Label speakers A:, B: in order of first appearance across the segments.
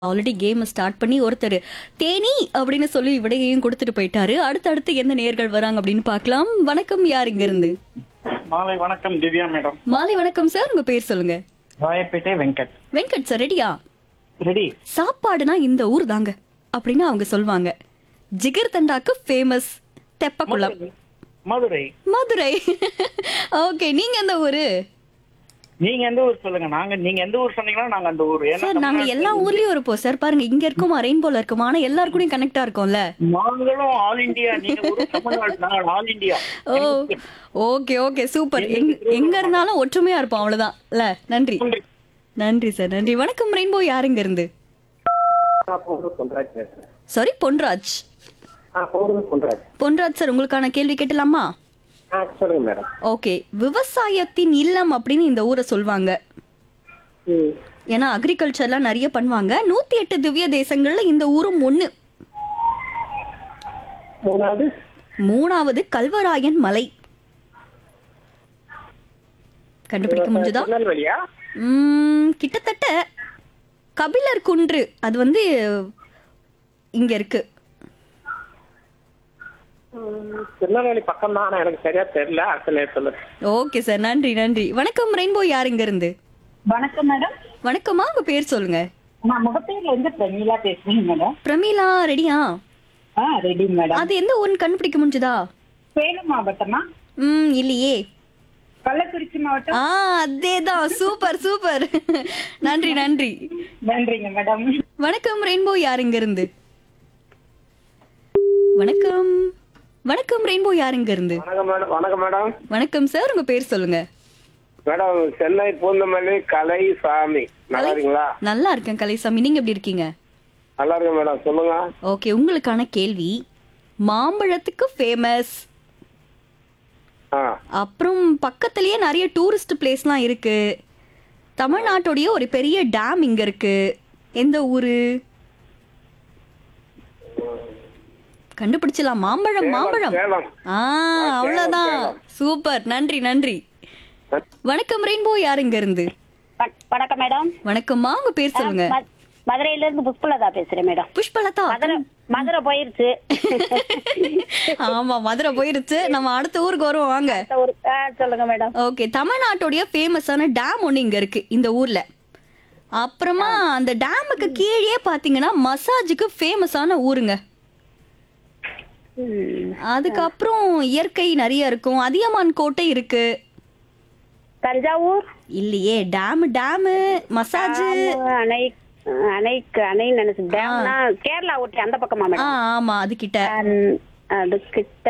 A: Already game start பண்ணி ஒருத்தர் தேனி அப்படின்னு சொல்லி விடையையும் கொடுத்துட்டு போயிட்டாரு அடுத்தடுத்து எந்த நேர்கள் வராங்க அப்படின்னு பார்க்கலாம் வணக்கம் யார் இங்க இருந்து
B: மாலை வணக்கம் திவ்யா மேடம்
A: மாலை வணக்கம் சார் உங்க பேர் சொல்லுங்க
B: ராயப்பேட்டை வெங்கட்
A: வெங்கட் சார் ரெடியா
B: ரெடி
A: சாப்பாடுனா இந்த ஊர் தாங்க அப்படின்னு அவங்க சொல்வாங்க ஜிகர் தண்டாக்கு ஃபேமஸ் தெப்பக்குளம்
B: மதுரை
A: மதுரை ஓகே நீங்க எந்த ஊரு
B: நீங்க எந்த ஊர் சொல்லுங்க நாங்க நீங்க எந்த ஊர் சொன்னீங்கன்னா நாங்க அந்த ஊர் ஏன்னா
A: சார் நாங்க
B: தமிழ்நாட்டுல
A: எல்லா ஊர்லயும் இருப்போம் சார் பாருங்க இங்க இருக்குமா ரெயின்போல இருக்குமா ஆனா எல்லாரு கூடயும் கனெக்டா இருக்கோம்ல
B: நாங்களும் ஆல் இந்தியா நீங்க ஒரு தமிழ்நாடு நாங்கள் all India
A: oh okay okay super எங்க இருந்தாலும் ஒற்றுமையா இருப்போம் அவ்வளவுதான் இல்ல நன்றி நன்றி சார் நன்றி வணக்கம் ரெயின்போ யாருங்க இருந்து சாரி பொன்ராஜ் பொன்ராஜ் சார் உங்களுக்கான கேள்வி கேட்டலாமா
B: சொல்லுங்க மேடம்
A: ஓகே விவசாயத்தின் இல்லம் அப்படின்னு இந்த ஊரை சொல்வாங்க ஏன்னா அக்ரிகல்ச்சர்லாம் நிறைய பண்ணுவாங்க நூத்தி எட்டு திவ்ய தேசங்கள்ல இந்த ஊரும் ஒண்ணு
B: மூணாவது
A: மூணாவது கல்வராயன் மலை கண்டுபிடிக்க முடிஞ்சதா
B: திருநெல்வேலியா
A: உம், கிட்டத்தட்ட கபிலர் குன்று அது வந்து இங்க இருக்கு
B: திருநெல்வேலி பக்கம் தான் எனக்கு சரியா தெரியல அடுத்த நேரத்துல
A: ஓகே சார் நன்றி நன்றி வணக்கம் ரெயின்போ யார் இங்க இருந்து
C: வணக்கம் மேடம்
A: வணக்கமா உங்க பேர் சொல்லுங்க
C: நான் முகப்பேர்ல இருந்து பிரமீளா பேசுறேன் மேடம்
A: பிரமீளா ரெடியா
C: ஆ ரெடி மேடம்
A: அது எந்த ஊர்னு கண்டுபிடிக்க முடிஞ்சதா
C: சேலம் மாவட்டமா
A: ம் இல்லையே
C: கள்ளக்குறிச்சி மாவட்டம்
A: ஆ அதேதான் சூப்பர் சூப்பர் நன்றி நன்றி
C: நன்றிங்க மேடம்
A: வணக்கம் ரெயின்போ யார் இங்க இருந்து வணக்கம் வணக்கம் ரெயின்போ யார் இங்க இருந்து
D: வணக்கம் மேடம் வணக்கம் மேடம்
A: வணக்கம் சார் உங்க பேர் சொல்லுங்க
D: மேடம் சென்னை பூந்தமல்லி கலை சாமி நல்லா இருக்கீங்களா
A: நல்லா இருக்கேன் கலைசாமி நீங்க எப்படி இருக்கீங்க
D: நல்லா இருக்கேன் மேடம் சொல்லுங்க
A: ஓகே உங்களுக்கான கேள்வி மாம்பழத்துக்கு ஃபேமஸ்
D: ஆ
A: அப்புறம் பக்கத்துலயே நிறைய டூரிஸ்ட் பிளேஸ்லாம் இருக்கு தமிழ்நாட்டுடைய ஒரு பெரிய டேம் இங்க இருக்கு எந்த ஊரு கண்டுபிடிச்சலாம் மாம்பழம் மாம்பழம்
D: சேலம்
A: ஆ அவ்வளவுதான் சூப்பர் நன்றி நன்றி வணக்கம் ரெயின்போ யார் இங்க இருந்து
C: வ- வணக்கம் மேடம்
A: வணக்கம்மா உங்க பேர் சொல்லுங்க
C: ம- மதுரையில இருந்து புஷ்பலதா பேசுறேன் மேடம்
A: புஷ்பலதா
C: மதுரை மதுரை போயிருச்சு
A: ஆமா மதுரை போயிருச்சு நம்ம அடுத்த ஊருக்கு வருவோம் வாங்க
C: அடுத்த ஊரு- ஆ, சொல்லுங்க மேடம்
A: ஓகே தமிழ்நாட்டுடைய ஃபேமஸான டேம் ஒன்று இங்க இருக்கு இந்த ஊர்ல அப்புறமா அந்த டேமுக்கு கீழே பாத்தீங்கன்னா மசாஜுக்கு ஃபேமஸான ஊருங்க
C: ம்.
A: அதுக்கப்புறம் இயற்கை நிறைய இருக்கும் அதியமான் கோட்டை இருக்கு
C: தஞ்சாவூர்
A: இல்லையே டேம் டேமு மசாஜ்
C: ஆ, அணை அணைக்கு அணைன்னு நினைச்சு டேம்னா கேரளா ஒட்டி அந்த பக்கமா
A: ஆ
C: மேடம்
A: ஆமா அது கிட்ட
C: அம், அதுகிட்ட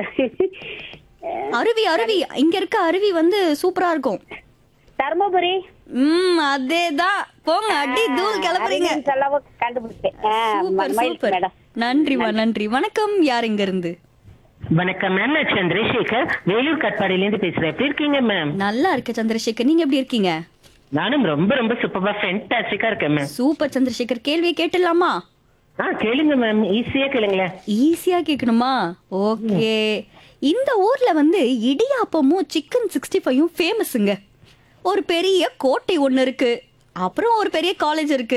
A: அருவி அருவி இங்க இருக்க அருவி வந்து சூப்பரா இருக்கும்
C: தர்மபுரி
A: ம் அதேதான் போங்க அடி தூள் கிளப்புறீங்க
C: அறிவியல் செலவு கண்டுபிடிச்சேன் ஆ,
A: சூப்பர்
C: மயில்
A: சூப்பர்
C: மேடம்
A: நன்றிமா நன்றி வணக்கம் யார் இங்க இருந்து
E: வணக்கம் மேம் நான் சந்திரசேகர் வேலூர் கட்பாடியிலேருந்து பேசுறேன் எப்படி இருக்கீங்க மேம்
A: நல்லா இருக்க சந்திரசேகர் நீங்க எப்படி இருக்கீங்க
E: நானும் ரொம்ப ரொம்ப சூப்பரா ஃபென்டாஸ்டிக்கா இருக்கேன் மேம்
A: சூப்பர் சந்திரசேகர் கேள்வியை கேட்டுடலாமா
E: ஆ கேளுங்க மேம் ஈஸியா கேளுங்களேன்
A: ஈஸியா கேட்கணுமா ஓகே இந்த ஊர்ல வந்து இடியாப்பமும் சிக்கன் சிக்ஸ்டி ஃபைவும் ஃபேமஸுங்க ஒரு பெரிய கோட்டை ஒன்று இருக்கு அப்புறம் ஒரு பெரிய காலேஜ் இருக்கு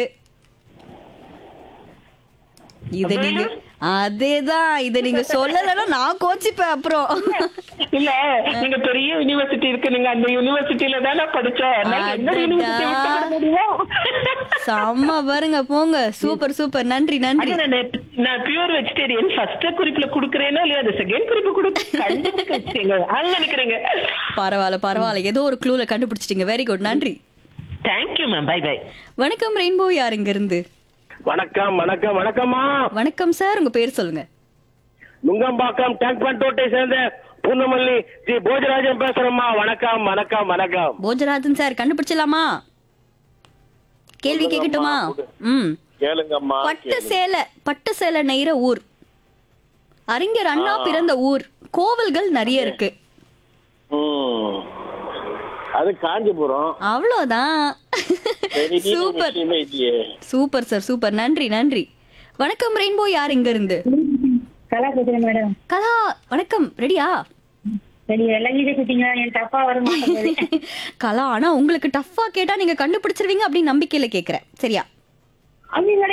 A: இத நீங்க அதேதான் இத நீங்க சொல்லலைன்னா நான் கோச்சிப்பேன் அப்புறம்
E: இல்ல நீங்க பெரிய யூனிவர்சிட்டி இருக்கு நீங்க அந்த யூனிவர்சிட்டியில தான் நான் படிச்சேன் அதனால என்ன
A: அடடா.
E: யூனிவர்சிட்டி விட்டு விட முடியும்
A: செம்ம பாருங்க போங்க சூப்பர் சூப்பர் நன்றி நன்றி
E: அது நான் நான் பியூர் வெஜிடேரியன் ஃபர்ஸ்ட் குறிப்புல குடுக்கறேனா இல்லையா அது செகண்ட் குறிப்பு கொடுக்க கண்டுபிடிச்சிங்க அங்க நிக்கிறேங்க
A: பரவாயில்ல பரவாயில்ல ஏதோ ஒரு க்ளூல கண்டுபிடிச்சிட்டீங்க வெரி குட் நன்றி
E: தேங்க்யூ மேம் பை பை
A: வணக்கம் ரெயின்போ யார் இங்க இருந்து
D: வணக்கம் வணக்கம் வணக்கம்மா
A: வணக்கம் சார் உங்க பேர் சொல்லுங்க
D: நுங்கம்பாக்கம் டேங்க் பண்டோட்டை சேர்ந்த பூந்தமல்லி ஜி போஜராஜன் பேசுறேம்மா வணக்கம் வணக்கம் வணக்கம்
A: போஜராஜன் சார் கண்டுபிடிச்சலாமா கேள்வி கேட்கட்டுமா ம்
D: கேளுங்கம்மா
A: பட்டு சேலை பட்டு சேலை நெய்ற ஊர் அறிஞர் அண்ணா பிறந்த ஊர் கோவில்கள் நிறைய இருக்கு
D: ம். அது காஞ்சிபுரம்
A: அவ்வளோதான்
D: பெரிய
A: சூப்பர்
D: விஷயமே இல்லையே
A: சூப்பர் சார் சூப்பர் நன்றி நன்றி வணக்கம் ரெயின்போ யார் இங்க இருந்து
C: கலா பேசுறேன் மேடம்
A: கலா வணக்கம் ரெடியா
C: சரி எல்லாம் ஈஸி குட்டிங்க என் தப்பா வர மாட்டேங்குது
A: கலா ஆனா உங்களுக்கு டஃப்பா கேட்டா நீங்க கண்டுபிடிச்சிருவீங்க அப்படின்னு நம்பிக்கையில கேக்குறேன் சரியா
C: அவங்களோட